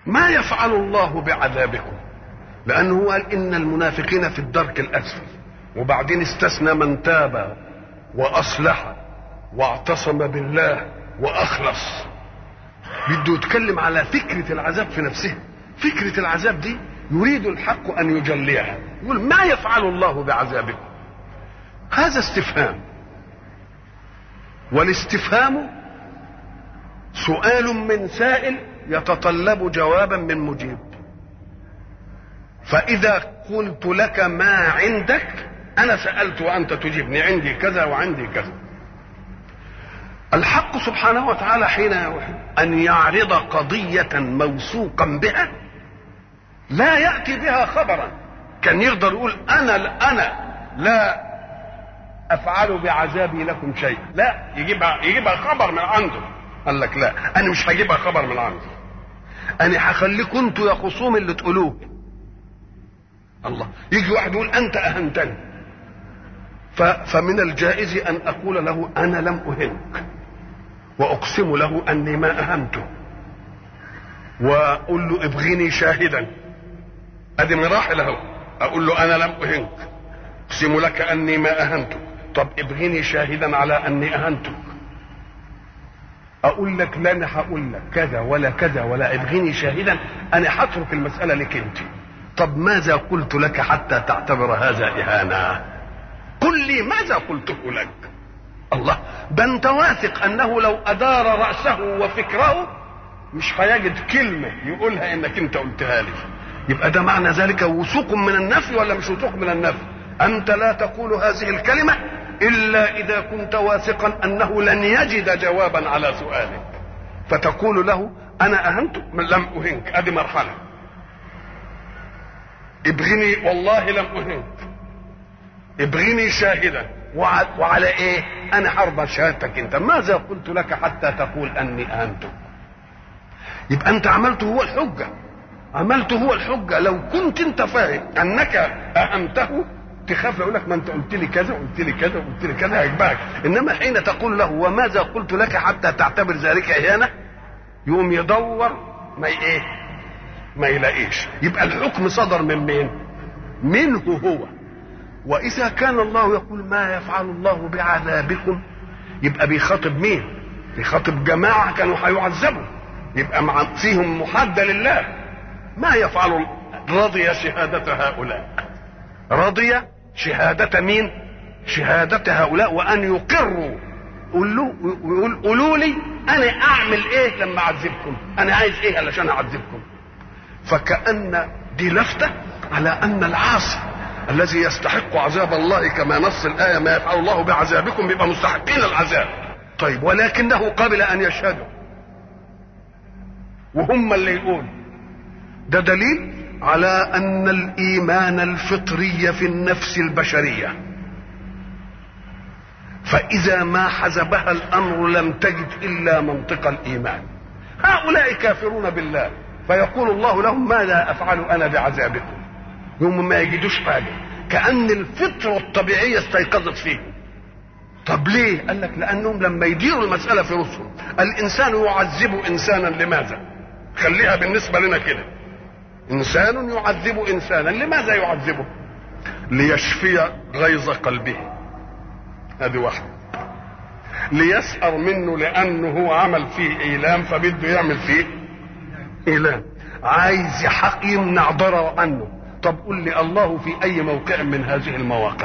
ما يفعل الله بعذابكم لأنه قال إن المنافقين في الدرك الأسفل وبعدين استثنى من تاب وأصلح واعتصم بالله وأخلص بده يتكلم على فكرة العذاب في نفسها فكرة العذاب دي يريد الحق أن يجليها يقول ما يفعل الله بعذابكم هذا استفهام والاستفهام سؤال من سائل يتطلب جوابا من مجيب فإذا قلت لك ما عندك أنا سألت وأنت تجيبني عندي كذا وعندي كذا الحق سبحانه وتعالى حين أن يعرض قضية موثوقا بها لا يأتي بها خبرا كان يقدر يقول أنا أنا لا أفعل بعذابي لكم شيء لا يجيبها يجيبها خبر من عنده قال لك لا أنا مش هجيبها خبر من عندي أنا هخليكم أنتوا يا خصوم اللي تقولوه الله يجي واحد يقول أنت أهنتني فمن الجائز أن أقول له أنا لم أهنك وأقسم له أني ما أهنته وأقول له ابغني شاهدا أدي مراحل أهو أقول له أنا لم أهنك أقسم لك أني ما أهنتك طب ابغني شاهدا على أني أهنتك أقول لك لا أنا هقول لك كذا ولا كذا ولا ابغني شاهدا أنا هترك المسألة لك أنت طب ماذا قلت لك حتى تعتبر هذا إهانة قل لي ماذا قلته لك الله ده انت واثق انه لو ادار راسه وفكره مش هيجد كلمه يقولها انك انت قلتها لي يبقى ده معنى ذلك وثوق من النفي ولا مش وثوق من النفي انت لا تقول هذه الكلمه الا اذا كنت واثقا انه لن يجد جوابا على سؤالك فتقول له انا اهنت لم اهنك ادي مرحله ابغني والله لم اهنك ابغني شاهدا وعلى ايه انا حرب شهادتك انت ماذا قلت لك حتى تقول اني اهنتك يبقى انت عملته هو الحجه عملته هو الحجه لو كنت انت فاهم انك اهمته تخاف يقول لك ما انت قلت لي كذا قلت لي كذا قلت لي كذا هيجبعك انما حين تقول له وماذا قلت لك حتى تعتبر ذلك اهانه يقوم يدور ما ايه ما يلاقيش يبقى الحكم صدر من مين منه هو واذا كان الله يقول ما يفعل الله بعذابكم يبقى بيخاطب مين بيخاطب جماعه كانوا هيعذبوا يبقى مع فيهم محاده لله ما يفعل رضي شهاده هؤلاء رضي شهاده مين شهاده هؤلاء وان يقروا قول له ويقول قولوا لي انا اعمل ايه لما اعذبكم انا عايز ايه علشان اعذبكم فكأن دي لفتة على أن العاصي الذي يستحق عذاب الله كما نص الآية ما يفعل الله بعذابكم بيبقى مستحقين العذاب طيب ولكنه قبل أن يشهدوا وهم اللي يقول ده دليل على أن الإيمان الفطري في النفس البشرية فإذا ما حزبها الأمر لم تجد إلا منطق الإيمان هؤلاء كافرون بالله فيقول الله لهم ماذا افعل انا بعذابكم يوم ما يجدوش حاجه كان الفطره الطبيعيه استيقظت فيهم طب ليه قال لك لانهم لما يديروا المساله في رسل الانسان يعذب انسانا لماذا خليها بالنسبه لنا كده انسان يعذب انسانا لماذا يعذبه ليشفي غيظ قلبه هذه واحده ليسأر منه لانه هو عمل فيه ايلام فبده يعمل فيه إيلام عايز يحق يمنع ضرر عنه طب قل لي الله في أي موقع من هذه المواقع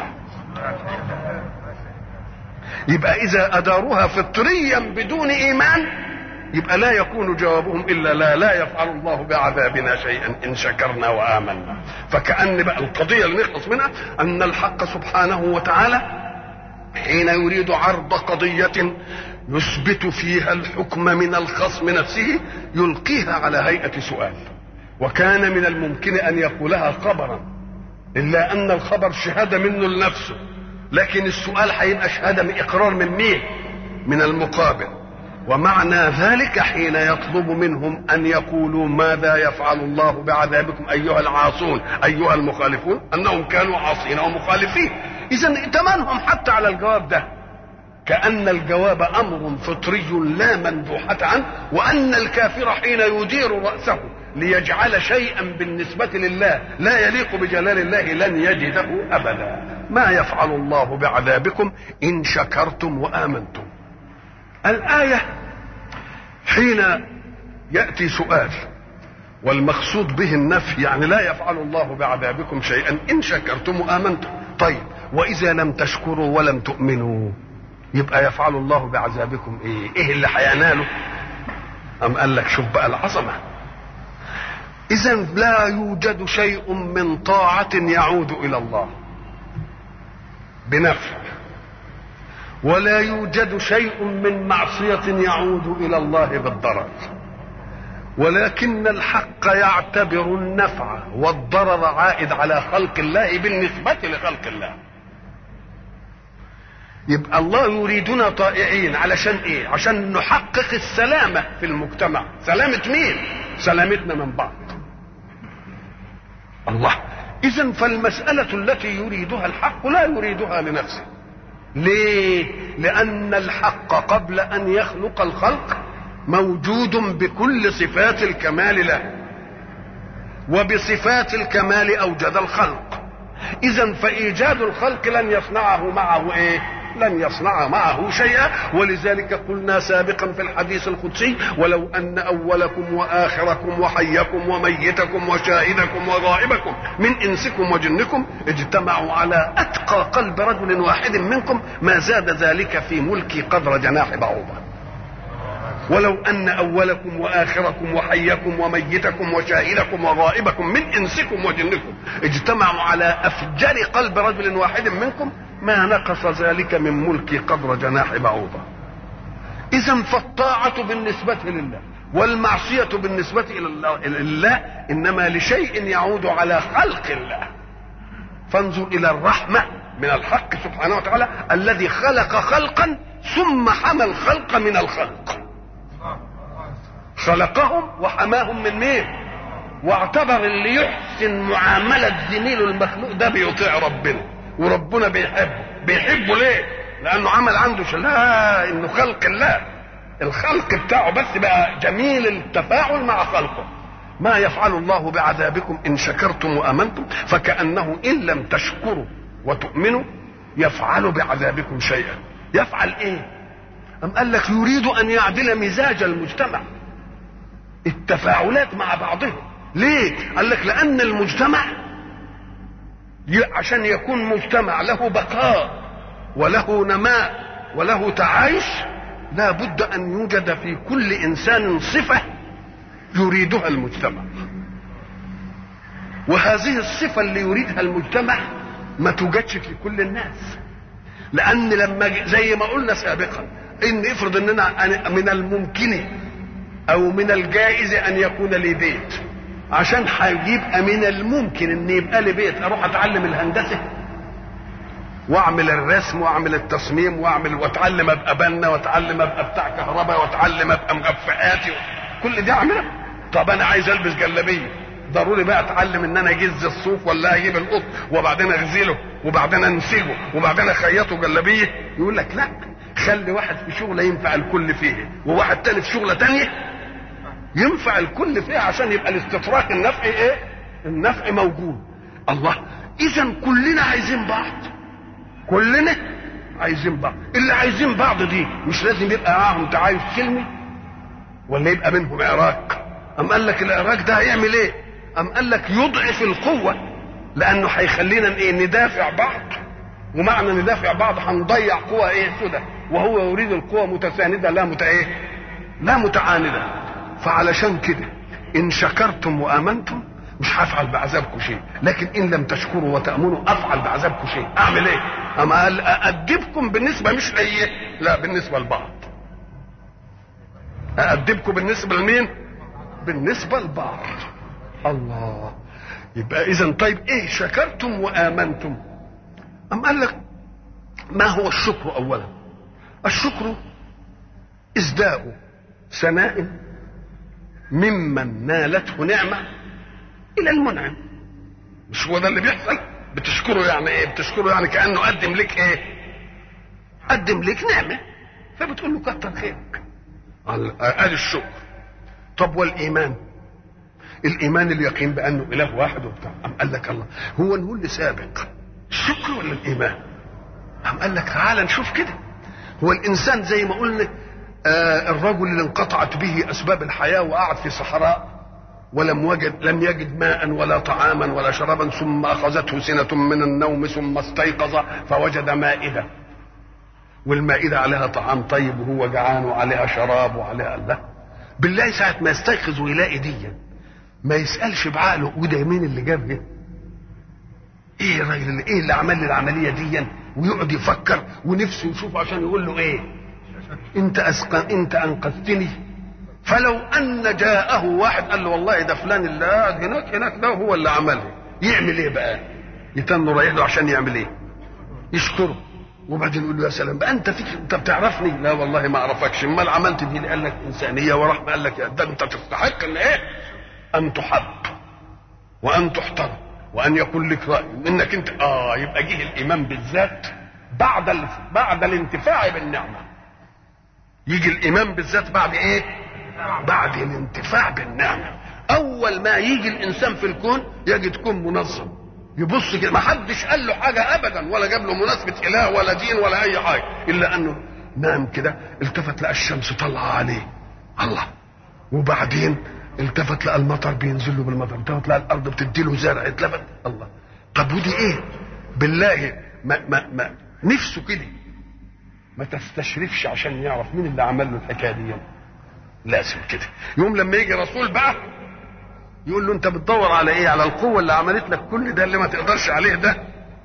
يبقى إذا أداروها فطريا بدون إيمان يبقى لا يكون جوابهم إلا لا لا يفعل الله بعذابنا شيئا إن شكرنا وآمنا فكأن بقى القضية اللي نخلص منها أن الحق سبحانه وتعالى حين يريد عرض قضية يثبت فيها الحكم من الخصم نفسه يلقيها على هيئة سؤال وكان من الممكن أن يقولها خبرا إلا أن الخبر شهادة منه لنفسه لكن السؤال هيبقى شهادة من إقرار من مين من المقابل ومعنى ذلك حين يطلب منهم أن يقولوا ماذا يفعل الله بعذابكم أيها العاصون أيها المخالفون أنهم كانوا عاصين ومخالفين إذا ائتمنهم حتى على الجواب ده كأن الجواب أمر فطري لا مندوحة عنه وأن الكافر حين يدير رأسه ليجعل شيئا بالنسبة لله لا يليق بجلال الله لن يجده أبدا ما يفعل الله بعذابكم إن شكرتم وآمنتم الآية حين يأتي سؤال والمقصود به النفي يعني لا يفعل الله بعذابكم شيئا إن شكرتم وآمنتم طيب وإذا لم تشكروا ولم تؤمنوا يبقى يفعل الله بعذابكم إيه إيه اللي هيناله أم قال لك شوف بقى العظمة إذا لا يوجد شيء من طاعة يعود إلى الله بنفع ولا يوجد شيء من معصية يعود إلى الله بالضرر ولكن الحق يعتبر النفع والضرر عائد على خلق الله بالنسبة لخلق الله يبقى الله يريدنا طائعين علشان ايه عشان نحقق السلامة في المجتمع سلامة مين سلامتنا من بعض الله اذا فالمسألة التي يريدها الحق لا يريدها لنفسه ليه لان الحق قبل ان يخلق الخلق موجود بكل صفات الكمال له وبصفات الكمال اوجد الخلق اذا فايجاد الخلق لن يصنعه معه ايه لن يصنع معه شيئا ولذلك قلنا سابقا في الحديث القدسي ولو ان اولكم واخركم وحيكم وميتكم وشاهدكم وغائبكم من انسكم وجنكم اجتمعوا على اتقى قلب رجل واحد منكم ما زاد ذلك في ملكي قدر جناح بعوضه ولو ان اولكم واخركم وحيكم وميتكم وشاهدكم وغائبكم من انسكم وجنكم اجتمعوا على افجر قلب رجل واحد منكم ما نقص ذلك من ملكي قدر جناح بعوضه اذا فالطاعه بالنسبه لله والمعصيه بالنسبه الى الله انما لشيء يعود على خلق الله فانظر الى الرحمه من الحق سبحانه وتعالى الذي خلق خلقا ثم حمى الخلق من الخلق خلقهم وحماهم من مين واعتبر اللي يحسن معاملة زميله المخلوق ده بيطيع ربنا وربنا بيحبه بيحبه ليه لانه عمل عنده شيء لا انه خلق الله الخلق بتاعه بس بقى جميل التفاعل مع خلقه ما يفعل الله بعذابكم ان شكرتم وامنتم فكانه ان لم تشكروا وتؤمنوا يفعل بعذابكم شيئا يفعل ايه ام قال لك يريد ان يعدل مزاج المجتمع التفاعلات مع بعضهم ليه قال لك لان المجتمع عشان يكون مجتمع له بقاء وله نماء وله تعايش لا بد ان يوجد في كل انسان صفه يريدها المجتمع وهذه الصفه اللي يريدها المجتمع ما توجدش في كل الناس لان لما زي ما قلنا سابقا ان افرض اننا من الممكن او من الجائز ان يكون لي بيت عشان هيبقى من الممكن ان يبقى لي بيت اروح اتعلم الهندسه واعمل الرسم واعمل التصميم واعمل واتعلم ابقى بنا واتعلم ابقى بتاع كهرباء واتعلم ابقى مغفئاتي كل دي اعملها طب انا عايز البس جلابيه ضروري بقى اتعلم ان انا اجز الصوف ولا اجيب القط وبعدين اغزله وبعدين انسجه وبعدين اخيطه جلابيه يقول لك لا خلي واحد في شغله ينفع الكل فيه وواحد تاني في شغله تانيه ينفع الكل فيها عشان يبقى الاستطراق النفعي ايه النفع موجود الله اذا كلنا عايزين بعض كلنا عايزين بعض اللي عايزين بعض دي مش لازم يبقى معاهم تعايش سلمي ولا يبقى منهم عراك ام قال لك العراك ده هيعمل ايه ام قال لك يضعف القوه لانه هيخلينا ايه ندافع بعض ومعنى ندافع بعض هنضيع قوة ايه سدى وهو يريد القوة متساندة لا مت ايه لا متعاندة فعلشان كده ان شكرتم وامنتم مش هفعل بعذابكم شيء لكن ان لم تشكروا وتامنوا افعل بعذابكم شيء اعمل ايه اما قال اادبكم بالنسبه مش لإيه لا بالنسبه لبعض اادبكم بالنسبه لمين بالنسبه لبعض الله يبقى اذا طيب ايه شكرتم وامنتم ام قال لك ما هو الشكر اولا الشكر ازداء ثناء ممن نالته نعمه الى المنعم مش هو ده اللي بيحصل بتشكره يعني ايه بتشكره يعني كانه قدم لك ايه قدم لك نعمه فبتقول له كتر خيرك ادي الشكر طب والايمان الايمان اليقين بانه اله واحد وبتاع أم قال لك الله هو نقول اللي سابق الشكر ولا الايمان أم قال لك تعالى نشوف كده هو الانسان زي ما قلنا آه الرجل اللي انقطعت به اسباب الحياه وقعد في صحراء ولم وجد لم يجد ماء ولا طعاما ولا شرابا ثم اخذته سنه من النوم ثم استيقظ فوجد مائده والمائده عليها طعام طيب وهو جعان وعليها شراب وعليها الله بالله ساعه ما يستيقظ ويلاقي ديا ما يسالش بعقله وده مين اللي جاب ايه ايه الراجل اللي ايه اللي عمل لي العمليه ديا ويقعد يفكر ونفسه يشوفه عشان يقول له ايه انت أسق... انت انقذتني فلو ان جاءه واحد قال له والله ده فلان اللي قاعد هناك هناك ده هو اللي عمله يعمل ايه بقى يتنه رايح له عشان يعمل ايه يشكره وبعدين يقول له يا سلام بقى انت فيك انت بتعرفني لا والله ما اعرفكش امال عملت دي قال لك انسانيه ورحمه قال لك ده انت تستحق ان ايه ان تحب وان تحترم وان يكون لك راي انك انت اه يبقى جه الايمان بالذات بعد ال... بعد الانتفاع بالنعمه يجي الايمان بالذات بعد ايه بعد الانتفاع بالنعمه اول ما يجي الانسان في الكون يجد كون منظم يبص كده ما حدش قال له حاجه ابدا ولا جاب له مناسبه اله ولا دين ولا اي حاجه الا انه نام كده التفت لقى الشمس طالعه عليه الله وبعدين التفت لقى المطر بينزل له بالمطر التفت لقى الارض بتدي له زرع اتلفت الله طب ودي ايه بالله ما ما ما نفسه كده ما تستشرفش عشان يعرف مين اللي عمل له الحكايه دي لازم كده يوم لما يجي رسول بقى يقول له انت بتدور على ايه على القوه اللي عملت لك كل ده اللي ما تقدرش عليه ده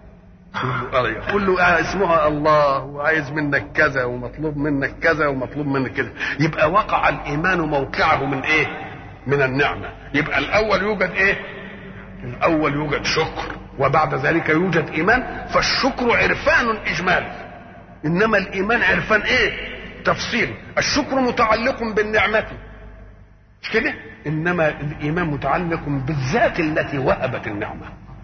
يقول له آه اسمها الله وعايز منك كذا ومطلوب منك كذا ومطلوب منك كذا يبقى وقع الايمان موقعه من ايه من النعمه يبقى الاول يوجد ايه الاول يوجد شكر وبعد ذلك يوجد ايمان فالشكر عرفان اجمالي انما الايمان عرفان ايه تفصيل الشكر متعلق بالنعمه مش كده انما الايمان متعلق بالذات التي وهبت النعمه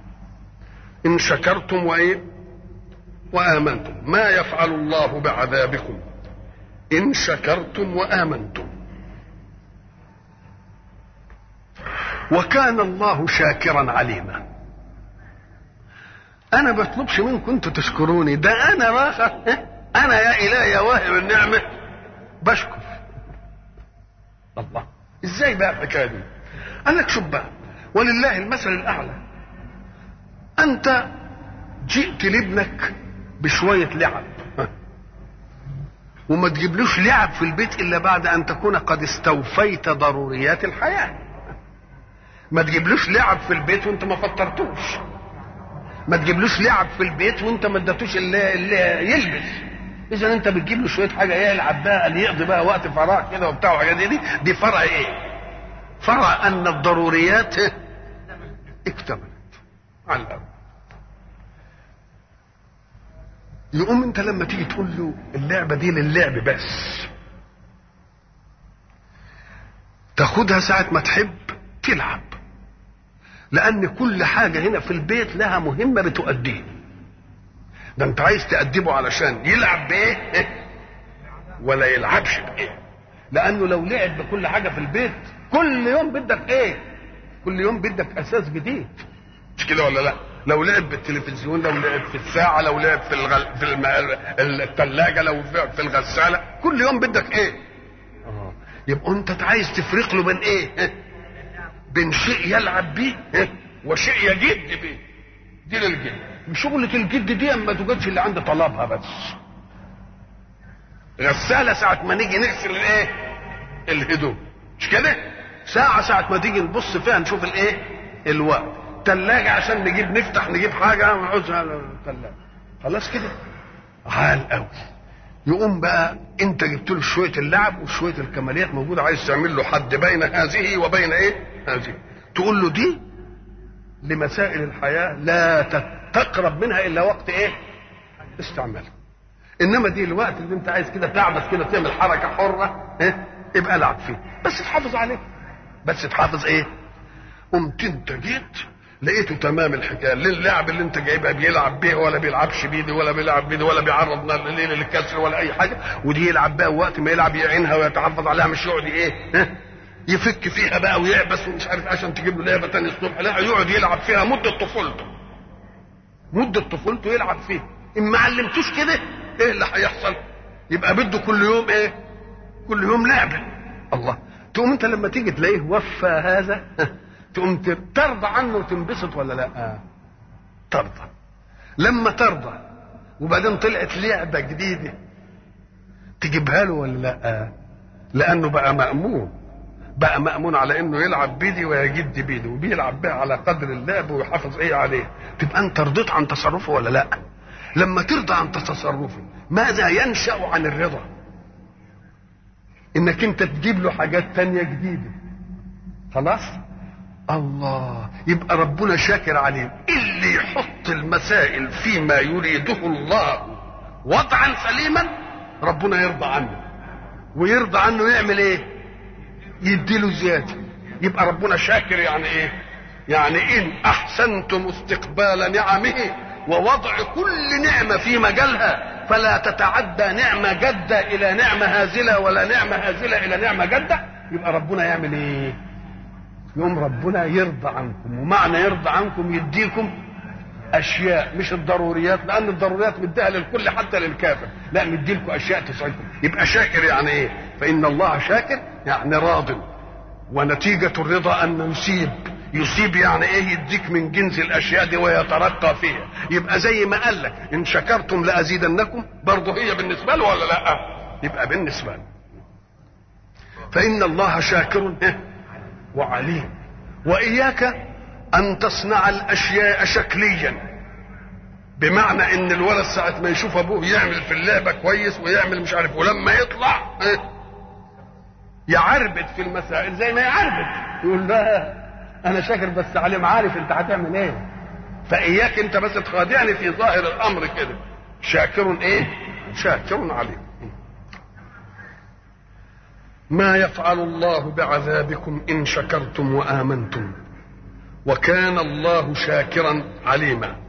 ان شكرتم وايه وامنتم ما يفعل الله بعذابكم ان شكرتم وامنتم وكان الله شاكرا عليما انا بطلبش منكم انتوا تشكروني ده انا راخ انا يا الهي يا واهب النعمه بشكر الله ازاي بقى الحكايه دي قال لك شوف بقى ولله المثل الاعلى انت جئت لابنك بشويه لعب وما تجيبلوش لعب في البيت الا بعد ان تكون قد استوفيت ضروريات الحياه ما تجيبلوش لعب في البيت وانت ما فطرتوش ما تجيبلوش لعب في البيت وانت ما اديتوش اللي, اللي يلبس اذا انت بتجيب له شويه حاجه ايه يلعب بقى اللي يقضي بقى وقت فراغ كده وبتاع وحاجات دي دي فرع ايه فرع ان الضروريات اكتملت على الاول يقوم انت لما تيجي تقول له اللعبه دي للعب بس تاخدها ساعه ما تحب تلعب لان كل حاجه هنا في البيت لها مهمه بتؤديه ده انت عايز تأدبه علشان يلعب بايه ولا يلعبش بايه لانه لو لعب بكل حاجه في البيت كل يوم بدك ايه كل يوم بدك اساس جديد مش كده ولا لا لو لعب بالتلفزيون لو لعب في الساعه لو لعب في الغل... في الم... الثلاجه لو في الغساله كل يوم بدك ايه اه يبقى انت عايز تفرق له بين ايه بين شيء يلعب بيه وشيء يجد بيه دي للجد شغلة الجد دي ما توجدش اللي عند طلبها بس غسالة ساعة ما نيجي نغسل الايه الهدوم مش كده ساعة ساعة ما تيجي نبص فيها نشوف الايه الوقت تلاجة عشان نجيب نفتح نجيب حاجة نعوزها التلاجة خلاص كده عال قوي يقوم بقى انت جبت له شويه اللعب وشويه الكماليات موجوده عايز تعمل له حد بين هذه وبين ايه؟ هذه تقول له دي لمسائل الحياه لا تقرب منها الا وقت ايه؟ استعمالها انما دي الوقت اللي انت عايز كده تعبس كده تعمل حركه حره ايه؟ ابقى العب فيه بس تحافظ عليه بس تحافظ ايه؟ قمت انت جيت لقيته تمام الحكايه اللعب اللي انت جايبها بيلعب بيه ولا بيلعبش بيه ولا بيلعب بيه ولا بيعرض الليل للكسر ولا اي حاجه ودي يلعب بيها وقت ما يلعب يعينها ويتحفظ عليها مش يقعد ايه يفك فيها بقى ويعبس ومش عارف عشان تجيب له لعبه تاني الصبح لا يقعد يلعب فيها مده طفولته مده طفولته يلعب فيها ان ما علمتوش كده ايه اللي هيحصل يبقى بده كل يوم ايه كل يوم لعبه الله تقوم انت لما تيجي تلاقيه وفى هذا تقوم ترضى عنه وتنبسط ولا لا ترضى لما ترضى وبعدين طلعت لعبه جديده تجيبها له ولا لا لانه بقى مامون بقى مامون على انه يلعب بيدي ويجد بيدي وبيلعب بها على قدر اللعب ويحافظ ايه عليه تبقى انت رضيت عن تصرفه ولا لا لما ترضى عن تصرفه ماذا ينشا عن الرضا انك انت تجيب له حاجات تانية جديدة خلاص الله يبقى ربنا شاكر عليه اللي يحط المسائل فيما يريده الله وضعا سليما ربنا يرضى عنه ويرضى عنه يعمل ايه يديله زيادة يبقى ربنا شاكر يعني ايه يعني ان احسنتم استقبال نعمه ووضع كل نعمة في مجالها فلا تتعدى نعمة جدة إلى نعمة هازلة ولا نعمة هازلة إلى نعمة جدة يبقى ربنا يعمل إيه؟ يوم ربنا يرضى عنكم ومعنى يرضى عنكم يديكم أشياء مش الضروريات لأن الضروريات مديها للكل حتى للكافر لا مديلكم أشياء تسعدكم يبقى شاكر يعني إيه؟ فإن الله شاكر يعني راض ونتيجة الرضا أن يصيب يصيب يعني ايه يديك من جنس الاشياء دي ويترقى فيها يبقى زي ما قال لك ان شكرتم لازيدنكم برضه هي بالنسبه له ولا لا يبقى بالنسبه له فان الله شاكر وعليم واياك ان تصنع الاشياء شكليا بمعنى ان الولد ساعه ما يشوف ابوه يعمل في اللعبه كويس ويعمل مش عارف ولما يطلع يعربد في المسائل زي ما يعربد يقول لا انا شاكر بس عليم عارف انت هتعمل ايه فاياك انت بس تخادعني في ظاهر الامر كده شاكر ايه شاكر عليم ما يفعل الله بعذابكم ان شكرتم وامنتم وكان الله شاكرا عليما